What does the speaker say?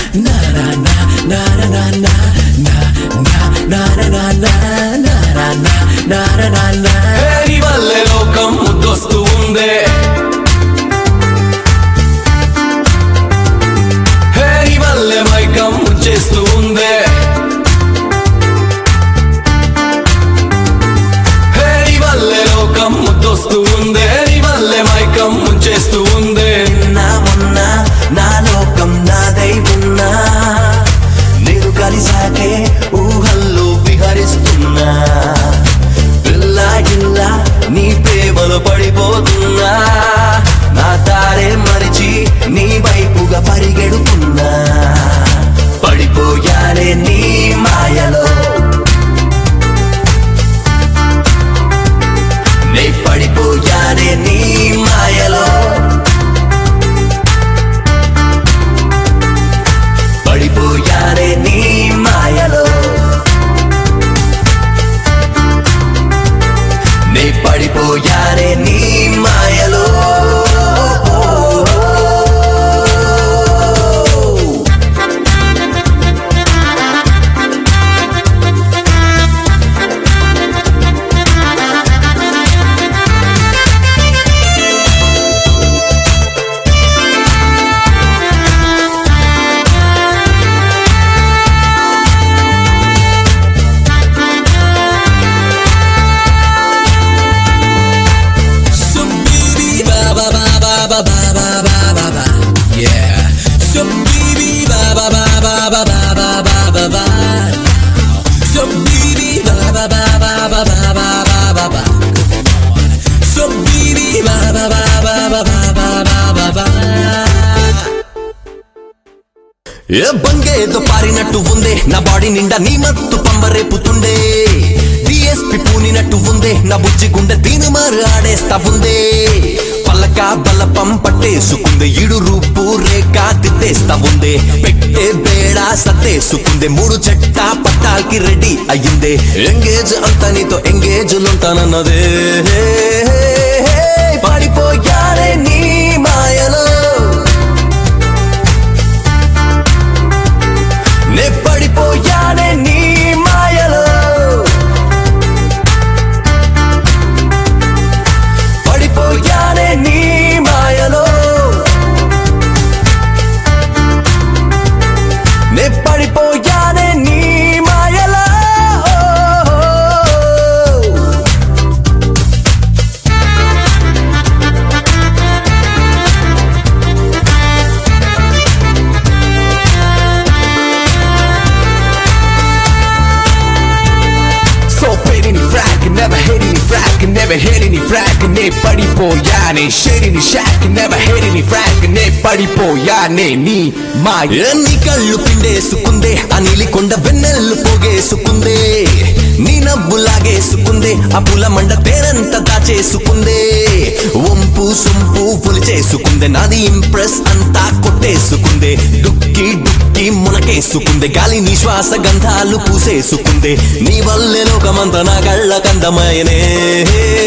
నా నా నా నా నా నా నా నా నా నా నా నా నా నా నా నా నా నీ వల్లే లోకం ముద్దొస్తూ ఉందే హే నీ వల్లే మైకం ముచ్చేస్తూ ఉందే హే నీ వల్లే లోకం ముద్దొస్తూ ఉందే నీ వల్లే మైకం ముచ్చేస్తూ ఉందే నా మొన్న నా లోకం నాదై ఉన్నా నేను కలిసాకే ఊహల్లో విహరిస్తున్నా పిల్ల గిల్ల నీ ప్రేమలో పడిపోతున్నా నా తారే మరిచి నీ వైపుగా పరిగెడుతున్నా పడిపోయానే నీ మాయలో నే పడిపోయానే నీ మాయలో పడిపోయానే నీ మాయలో నే పడిపోయానే నీ మాయలో So baby, ba ba ba ba ba ba ba ba ba ba. Yeah. So baby, ba ba ba ba ba ba ba ba ba ba. So baby, ba ba ba ba ba ba ba ba ba ba. Come on. So baby, ba ba ba ba ba ba ba ba ba ba. ఏ బంగేదో పారినట్టు ఉందే నా body నిండా నీ మత్తు పంబరేపుతుండే DSP పూనినట్టు ఉందే నా బుజ్జి గుండె దీని మారు ఆడేస్తా ఉందే పల్లక బలపం పట్టేసుకుందే ఇడు రూపు రేఖ దిద్దేస్తా ఉందే పెట్టే బేడా సత్తేసుకుందే మూడు చెట్ట పట్టాల్కి రెడీ అయ్యిందే ఎంగేజ్ అంతా నీతో ఎంగేజ్ ఉంటానన్నదే పడిపోయారే నీ మాయలో నే పడిపోయానే నీ మాయలో పడిపోయానే నీ మాయలో నే పడిపోయానే నీ మాయలో So paid any frack, never hit any frack, never hit any frack, నే పడిపోయానే shade any shack, never hit any frack, నే పడిపోయానే నీ మా ఏ నీ కళ్ళు పిండేసుకుందే ఆ నీలి కొండ వెన్నెల్లు పోగేసుకుందే నీ నవ్వు లాగేసుకుందే ఆ పుల మండ తేనంత దాచేసుకుందే వంపు సొంపు పులి చేసుకుందే నాది ఇంప్రెస్ అంతా కొట్టేసుకుందే డుక్కి డుక్కి మునకేసుకుందే గాలి నీ శ్వాస గంధాలు పూసేసుకుందే నీ వల్లే లోకమంతా నా కళ్ళ కందమైనే